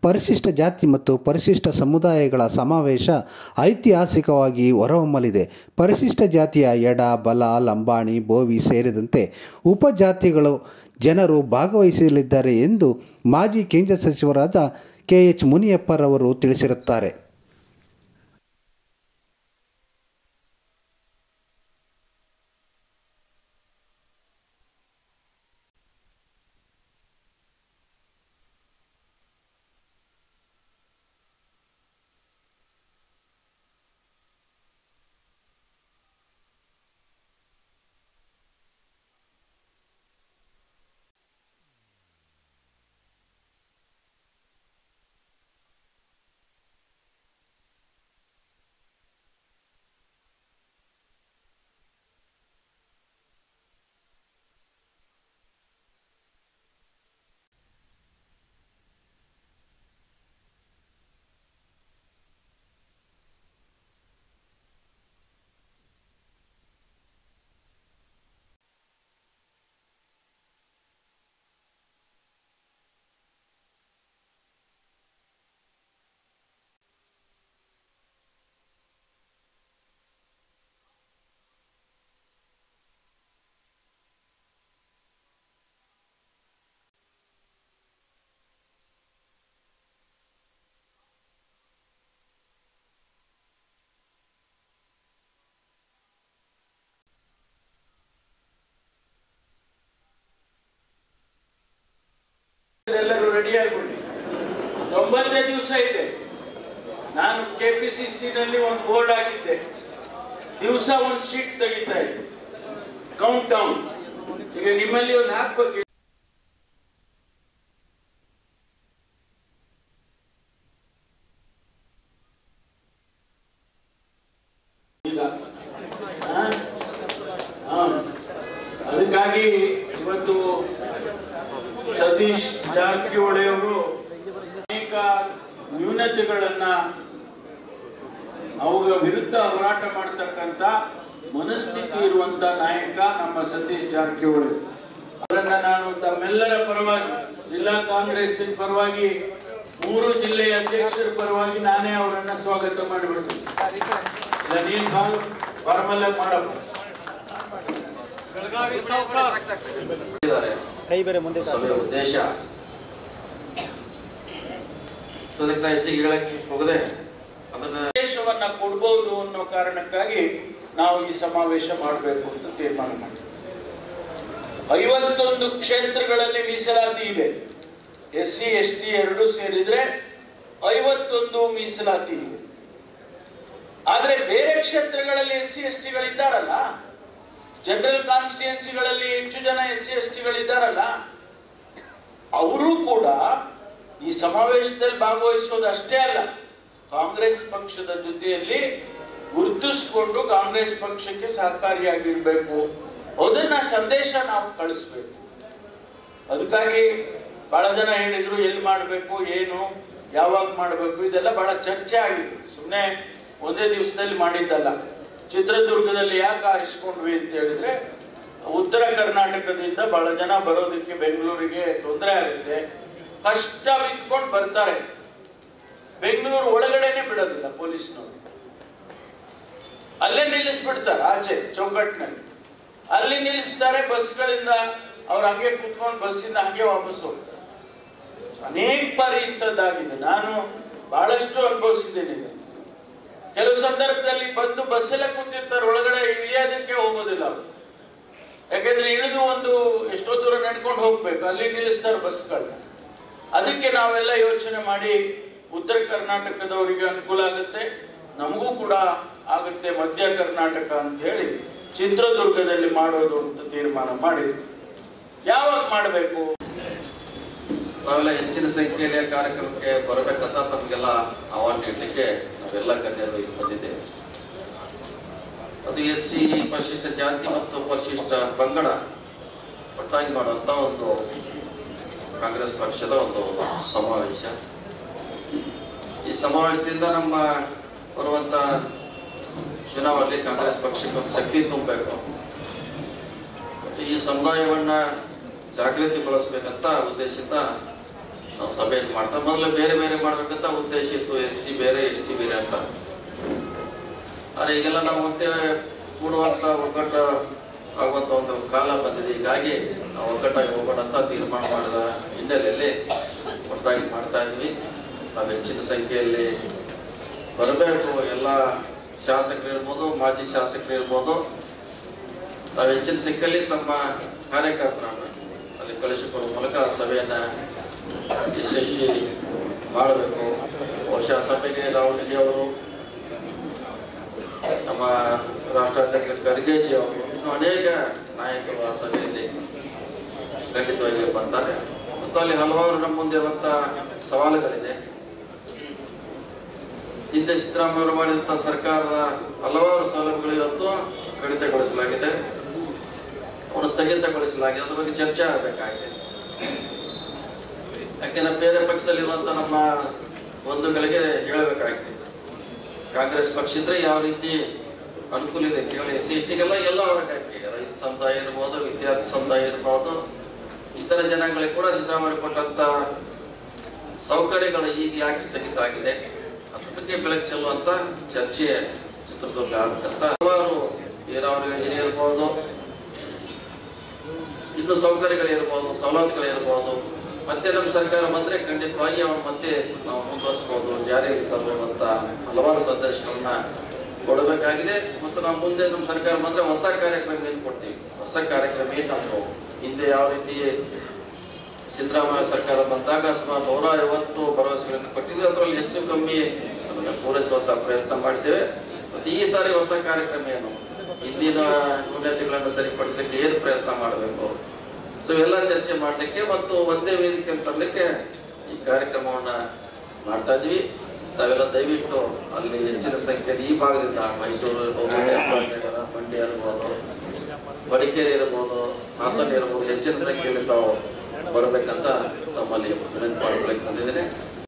ಪರಿಶಿಷ್ಟ ಜಾತಿ ಮತ್ತು ಪರಿಶಿಷ್ಟ ಸಮುದಾಯಗಳ ಸಮಾವೇಶ ಐತಿಹಾಸಿಕವಾಗಿ ಹೊರಹೊಮ್ಮಲಿದೆ ಪರಿಶಿಷ್ಟ ಜಾತಿಯ ಎಡ ಬಲ ಲಂಬಾಣಿ ಬೋವಿ ಸೇರಿದಂತೆ ಉಪಜಾತಿಗಳು ಜನರು ಭಾಗವಹಿಸಲಿದ್ದಾರೆ ಎಂದು ಮಾಜಿ ಕೇಂದ್ರ ಸಚಿವರಾದ ಕೆ ಎಚ್ ಮುನಿಯಪ್ಪರವರು ತಿಳಿಸಿರುತ್ತಾರೆ ಎಲ್ಲರೂ ರೆಡಿ ಆಗಿಬಿಡಿ ತೊಂಬತ್ತೇ ದಿವಸ ಇದೆ ನಾನು ಕೆಪಿಸಿಸಿ ನಲ್ಲಿ ಒಂದು ಬೋರ್ಡ್ ಹಾಕಿದ್ದೆ ದಿವಸ ಒಂದು ಶೀಟ್ ತೆಗಿತಾ ಇದ್ದೆ ಕೌಂಟ್ ಡೌನ್ ಈಗ ನಿಮ್ಮಲ್ಲಿ ಒಂದು ಹಾಕ್ಬೇಕು ಈಗ ಹಾ? ಹಾ. ಅದಕ್ಕಾಗಿ ಇವತ್ತು ಸತೀಶ್ ಜಾರಕಿಹೊಳಿ ಅವರು ಅನೇಕ ನ್ಯೂನತೆಗಳನ್ನ ಅವುಗಳ ವಿರುದ್ಧ ಹೋರಾಟ ಮಾಡತಕ್ಕಂತ ಮನಸ್ಥಿತಿ ಇರುವಂತ ನಾಯಕ ನಮ್ಮ ಸತೀಶ್ ಜಾರಕಿಹೊಳಿ ಅವರನ್ನ ನಾನು ತಮ್ಮೆಲ್ಲರ ಪರವಾಗಿ ಜಿಲ್ಲಾ ಕಾಂಗ್ರೆಸ್ ಪರವಾಗಿ ಮೂರು ಜಿಲ್ಲೆಯ ಅಧ್ಯಕ್ಷರ ಪರವಾಗಿ ನಾನೇ ಅವರನ್ನ ಸ್ವಾಗತ ಮಾಡಿಬಿಡ್ತೀನಿ ಇಲ್ಲ ನೀನ್ ಭಾಳ ಫಾರ್ಮಲ್ ಆಗಿ ಮಾಡಪ್ಪ ಇದ್ದಾರೆ ಸಭೆಯ ಉದ್ದೇಶ ಸೊ ಅದಕ್ಕೆ ನಾ ಹೆಚ್ಚಿಗೆ ಹೇಳಕ್ಕೆ ಹೋಗದೆ ಅದನ್ನ ಸಂದೇಶವನ್ನ ಕೊಡ್ಬೋದು ಅನ್ನೋ ಕಾರಣಕ್ಕಾಗಿ ನಾವು ಈ ಸಮಾವೇಶ ಮಾಡಬೇಕು ಅಂತ ತೀರ್ಮಾನ ಮಾಡಿದ್ವಿ ಐವತ್ತೊಂದು ಕ್ಷೇತ್ರಗಳಲ್ಲಿ ಮೀಸಲಾತಿ ಇದೆ ಎಸ್ ಸಿ ಎಸ್ ಟಿ ಎರಡು ಸೇರಿದ್ರೆ ಐವತ್ತೊಂದು ಮೀಸಲಾತಿ ಇದೆ ಆದ್ರೆ ಬೇರೆ ಕ್ಷೇತ್ರಗಳಲ್ಲಿ ಎಸ್ ಸಿ ಎಸ್ ಟಿಗಳಿದ್ದಾರಲ್ಲ ಜನರಲ್ ಕಾನ್ಸ್ಟಿಟ್ಯೂನ್ಸಿಗಳಲ್ಲಿ ಹೆಚ್ಚು ಜನ ಎಸ್ ಸಿ ಎಸ್ ಟಿಗಳಿದ್ದಾರಲ್ಲ ಅವರು ಕೂಡ ಈ ಸಮಾವೇಶದಲ್ಲಿ ಭಾಗವಹಿಸೋದು ಅಷ್ಟೇ ಅಲ್ಲ ಕಾಂಗ್ರೆಸ್ ಪಕ್ಷದ ಜೊತೆಯಲ್ಲಿ ಗುರುತಿಸಿಕೊಂಡು ಕಾಂಗ್ರೆಸ್ ಪಕ್ಷಕ್ಕೆ ಸಹಕಾರಿಯಾಗಿರ್ಬೇಕು ಅದನ್ನ ಸಂದೇಶ ನಾವು ಕಳಿಸ್ಬೇಕು ಅದಕ್ಕಾಗಿ ಬಹಳ ಜನ ಹೇಳಿದ್ರು ಎಲ್ಲಿ ಮಾಡಬೇಕು ಏನು ಯಾವಾಗ ಮಾಡಬೇಕು ಇದೆಲ್ಲ ಬಹಳ ಚರ್ಚೆ ಆಗಿದೆ ಸುಮ್ಮನೆ ಒಂದೇ ದಿವಸದಲ್ಲಿ ಮಾಡಿದ್ದಲ್ಲ ಚಿತ್ರದುರ್ಗದಲ್ಲಿ ಯಾಕೆ ಆರಿಸ್ಕೊಂಡ್ವಿ ಅಂತ ಹೇಳಿದ್ರೆ ಉತ್ತರ ಕರ್ನಾಟಕದಿಂದ ಬಹಳ ಜನ ಬರೋದಕ್ಕೆ ಬೆಂಗಳೂರಿಗೆ ತೊಂದರೆ ಆಗುತ್ತೆ ಕಷ್ಟ ಬಿತ್ಕೊಂಡು ಬರ್ತಾರೆ ಬೆಂಗಳೂರು ಒಳಗಡೆನೆ ಬಿಡೋದಿಲ್ಲ ಪೊಲೀಸ್ನವರು ಅಲ್ಲೇ ನಿಲ್ಲಿಸ್ಬಿಡ್ತಾರೆ ಆಚೆ ಚೌಕಟ್ಟಿನಲ್ಲಿ ಅಲ್ಲಿ ನಿಲ್ಲಿಸ್ತಾರೆ ಬಸ್ಗಳಿಂದ ಅವ್ರು ಹಂಗೆ ಕುತ್ಕೊಂಡು ಬಸ್ಸಿಂದ ಹಂಗೆ ವಾಪಸ್ ಹೋಗ್ತಾರೆ ಅನೇಕ ಬಾರಿ ಇಂಥದ್ದಾಗಿದೆ ನಾನು ಬಹಳಷ್ಟು ಅನುಭವಿಸಿದ್ದೇನೆ ಇದನ್ನು ಕೆಲವು ಸಂದರ್ಭದಲ್ಲಿ ಬಂದು ಬಸ್ಸಲ್ಲೇ ಕೂತಿರ್ತಾರೆ ಒಳಗಡೆ ಇಳಿಯೋದಕ್ಕೆ ಹೋಗೋದಿಲ್ಲ ಅವರು ಯಾಕೆಂದ್ರೆ ಇಳಿದು ಒಂದು ಎಷ್ಟೋ ದೂರ ನಡ್ಕೊಂಡು ಹೋಗ್ಬೇಕು ಅಲ್ಲಿ ನಿಲ್ಲಿಸ್ತಾರೆ ಬಸ್ಗಳನ್ನ ಅದಕ್ಕೆ ನಾವೆಲ್ಲ ಯೋಚನೆ ಮಾಡಿ ಉತ್ತರ ಕರ್ನಾಟಕದವರಿಗೆ ಅನುಕೂಲ ಆಗುತ್ತೆ ನಮಗೂ ಕೂಡ ಆಗುತ್ತೆ ಮಧ್ಯ ಕರ್ನಾಟಕ ಅಂತ ಹೇಳಿ ಚಿತ್ರದುರ್ಗದಲ್ಲಿ ಮಾಡೋದು ಅಂತ ತೀರ್ಮಾನ ಮಾಡಿದ್ವಿ ಯಾವಾಗ ಮಾಡಬೇಕು ತಾವೆಲ್ಲ ಹೆಚ್ಚಿನ ಸಂಖ್ಯೆಯಲ್ಲಿ ಕಾರ್ಯಕ್ರಮಕ್ಕೆ ಬರಬೇಕಂತ ತಮಗೆಲ್ಲ ಆಹ್ವಾನ ನೀಡಲಿಕ್ಕೆ ನಾವೆಲ್ಲ ಗಣ್ಯರು ಇಲ್ಲಿ ಬಂದಿದ್ದೇವೆ ಅದು ಎಸ್ ಸಿ ಪರಿಶಿಷ್ಟ ಜಾತಿ ಮತ್ತು ಪರಿಶಿಷ್ಟ ಪಂಗಡ ಒಟ್ಟಾಗಿ ಮಾಡುವಂತ ಒಂದು ಕಾಂಗ್ರೆಸ್ ಪಕ್ಷದ ಒಂದು ಸಮಾವೇಶ ಈ ಸಮಾವೇಶದಿಂದ ನಮ್ಮ ಬರುವಂತ ಚುನಾವಣೆಯಲ್ಲಿ ಕಾಂಗ್ರೆಸ್ ಪಕ್ಷಕ್ಕೆ ಒಂದು ಶಕ್ತಿ ತುಂಬಬೇಕು ಮತ್ತು ಈ ಸಮುದಾಯವನ್ನ ಜಾಗೃತಿಗೊಳಿಸ್ಬೇಕಂತ ಉದ್ದೇಶದಿಂದ ನಾವು ಸಭೆಯನ್ನು ಮಾಡ್ತಾ ಮೊದಲು ಬೇರೆ ಬೇರೆ ಮಾಡ್ಬೇಕಂತ ಉದ್ದೇಶ ಇತ್ತು ಎಸ್ ಸಿ ಬೇರೆ ಎಸ್ ಟಿ ಬೇರೆ ಅಂತ ಆದ್ರೆ ಈಗೆಲ್ಲ ನಾವು ಮತ್ತೆ ಕೂಡುವಂತ ಒಗ್ಗಟ್ಟ ಆಗುವಂತ ಒಂದು ಕಾಲ ಬಂದಿದೆ ಹೀಗಾಗಿ ನಾವು ಒಗ್ಗಟ್ಟಾಗಿ ಹೋಗೋಣ ಅಂತ ತೀರ್ಮಾನ ಮಾಡಿದ ಹಿನ್ನೆಲೆಯಲ್ಲಿ ಒಟ್ಟಾಗಿ ಮಾಡ್ತಾ ಇದ್ವಿ ನಾವು ಹೆಚ್ಚಿನ ಸಂಖ್ಯೆಯಲ್ಲಿ ಬರಬೇಕು ಎಲ್ಲ ಶಾಸಕರು ಇರ್ಬೋದು ಮಾಜಿ ಶಾಸಕರು ಇರ್ಬೋದು ನಾವು ಹೆಚ್ಚಿನ ಸಂಖ್ಯೆಯಲ್ಲಿ ತಮ್ಮ ಕಾರ್ಯಕರ್ತರನ್ನು ಅಲ್ಲಿ ಕಳಿಸಿಕೊಡುವ ಮೂಲಕ ಆ ಸಭೆಯನ್ನ ಯಶಸ್ವಿ ಮಾಡಬೇಕು ಬಹುಶಃ ಸಭೆಗೆ ರಾಹುಲ್ ಜಿ ಅವರು ನಮ್ಮ ರಾಷ್ಟ್ರಾಧ್ಯಕ್ಷ ಖರ್ಗೆಜಿ ಅವರು ಇನ್ನು ಅನೇಕ ನಾಯಕರು ಆ ಸಭೆಯಲ್ಲಿ ಖಂಡಿತವಾಗಿ ಬರ್ತಾರೆ ಮತ್ತು ಅಲ್ಲಿ ಹಲವಾರು ನಮ್ಮ ಮುಂದೆ ಇರುವಂತ ಸವಾಲುಗಳಿದೆ ಹಿಂದೆ ಸಿದ್ದರಾಮಯ್ಯ ಅವರು ಮಾಡಿದಂತ ಸರ್ಕಾರದ ಹಲವಾರು ಸೌಲಭ್ಯಗಳು ಇವತ್ತು ಕಡಿತಗೊಳಿಸಲಾಗಿದೆ ಅವನು ಸ್ಥಗಿತಗೊಳಿಸಲಾಗಿದೆ ಅದ್ರ ಬಗ್ಗೆ ಚರ್ಚೆ ಆಗಬೇಕಾಗಿದೆ ಯಾಕೆಂದ್ರೆ ಬೇರೆ ಪಕ್ಷದಲ್ಲಿರುವಂತ ನಮ್ಮ ಬಂಧುಗಳಿಗೆ ಹೇಳಬೇಕಾಗಿದೆ ಕಾಂಗ್ರೆಸ್ ಪಕ್ಷ ಇದ್ರೆ ಯಾವ ರೀತಿ ಅನುಕೂಲ ಇದೆ ಕೇವಲ ಎಸ್ ಸಿ ಎಸ್ ಟಿಗೆಲ್ಲ ಎಲ್ಲ ವರ್ಗಕ್ಕೆ ರೈತ ಸಮುದಾಯ ಇರ್ಬೋದು ವಿದ್ಯಾರ್ಥಿ ಸಮುದಾಯ ಇರ್ಬೋದು ಇತರ ಜನಾಂಗಗಳಿಗೆ ಕೂಡ ಸಿದ್ದರಾಮಯ್ಯ ಕೊಟ್ಟಂತ ಸೌಕರ್ಯಗಳು ಈಗ ಯಾಕೆ ಸ್ಥಗಿತ ಆಗಿದೆ ಅದ್ರ ಬಗ್ಗೆ ಬೆಳಕು ಚೆಲ್ಲುವಂತ ಚರ್ಚೆ ಚಿತ್ರದುರ್ಗ ಆಗ್ಬೇಕಂತ ಹಲವಾರು ನೀರಾವರಿ ಯೋಜನೆ ಇರ್ಬೋದು ಇನ್ನು ಸೌಕರ್ಯಗಳಿರ್ಬೋದು ಸವಲತ್ತುಗಳಿರ್ಬೋದು ಮತ್ತೆ ನಮ್ಮ ಸರ್ಕಾರ ಬಂದ್ರೆ ಖಂಡಿತವಾಗಿ ಅವ್ರು ಮತ್ತೆ ನಾವು ಮುಂದುವರಿಸಬಹುದು ಜಾರಿಯಲ್ಲಿ ತರುವಂತ ಹಲವಾರು ಸಂದೇಶಗಳನ್ನ ಕೊಡಬೇಕಾಗಿದೆ ಮತ್ತು ನಾವು ಮುಂದೆ ನಮ್ಮ ಸರ್ಕಾರ ಬಂದ್ರೆ ಹೊಸ ಕಾರ್ಯಕ್ರಮ ಏನು ಕೊಡ್ತೀವಿ ಹೊಸ ಕಾರ್ಯಕ್ರಮ ಏನು ನಾವು ಹಿಂದೆ ಯಾವ ರೀತಿ ಸಿದ್ದರಾಮಯ್ಯ ಸರ್ಕಾರ ಬಂದಾಗ ಸುಮಾರು ನೂರ ಐವತ್ತು ಭರವಸೆಗಳನ್ನು ಕೊಟ್ಟಿದ್ವಿ ಅದರಲ್ಲಿ ಹೆಚ್ಚು ಕಮ್ಮಿ ಅದನ್ನು ಪೂರೈಸುವಂತ ಪ್ರಯತ್ನ ಮಾಡಿದ್ದೇವೆ ಮತ್ತು ಈ ಸಾರಿ ಹೊಸ ಕಾರ್ಯಕ್ರಮ ಏನು ಹಿಂದಿನ ನ್ಯೂನತೆಗಳನ್ನು ಸರಿಪಡಿಸಲಿಕ್ಕೆ ಏನು ಪ್ರಯತ್ನ ಮಾಡಬೇಕು ಸೊ ಎಲ್ಲ ಚರ್ಚೆ ಮಾಡಲಿಕ್ಕೆ ಮತ್ತು ಒಂದೇ ವೇದಿಕೆ ತರಲಿಕ್ಕೆ ಈ ಕಾರ್ಯಕ್ರಮವನ್ನ ಮಾಡ್ತಾ ಇದ್ವಿ ತಾವೆಲ್ಲ ದಯವಿಟ್ಟು ಅಲ್ಲಿ ಹೆಚ್ಚಿನ ಸಂಖ್ಯೆಯಲ್ಲಿ ಈ ಭಾಗದಿಂದ ಮೈಸೂರು ಇರ್ಬೋದು ಚಾಮರಾಜನಗರ ಮಂಡ್ಯ ಇರ್ಬೋದು ಮಡಿಕೇರಿ ಇರ್ಬೋದು ಹಾಸನ ಇರ್ಬೋದು ಹೆಚ್ಚಿನ ಸಂಖ್ಯೆಯಲ್ಲಿ ತಾವು ಬರಬೇಕಂತ ತಮ್ಮಲ್ಲಿ ವಿನಂತಿ ಮಾಡ್ಕೊಳಕ್ಕೆ ಬಂದಿದ್ದೇನೆ